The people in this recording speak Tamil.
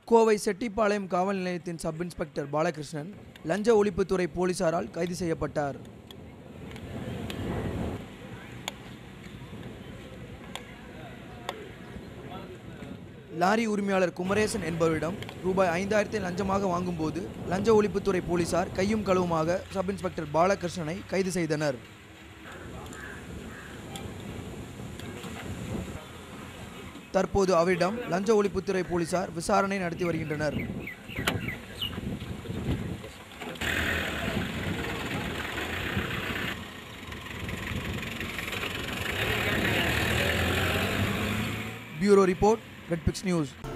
கோவை செட்டிப்பாளையம் காவல் நிலையத்தின் சப் இன்ஸ்பெக்டர் பாலகிருஷ்ணன் லஞ்ச ஒழிப்புத்துறை போலீசாரால் கைது செய்யப்பட்டார் லாரி உரிமையாளர் குமரேசன் என்பவரிடம் ரூபாய் ஐந்தாயிரத்தை லஞ்சமாக வாங்கும்போது லஞ்ச ஒழிப்புத்துறை போலீசார் கையும் களவுமாக சப் இன்ஸ்பெக்டர் பாலகிருஷ்ணனை கைது செய்தனர் தற்போது அவரிடம் லஞ்ச ஒழிப்புத்துறை போலீசார் விசாரணை நடத்தி வருகின்றனர் bureau report red pix news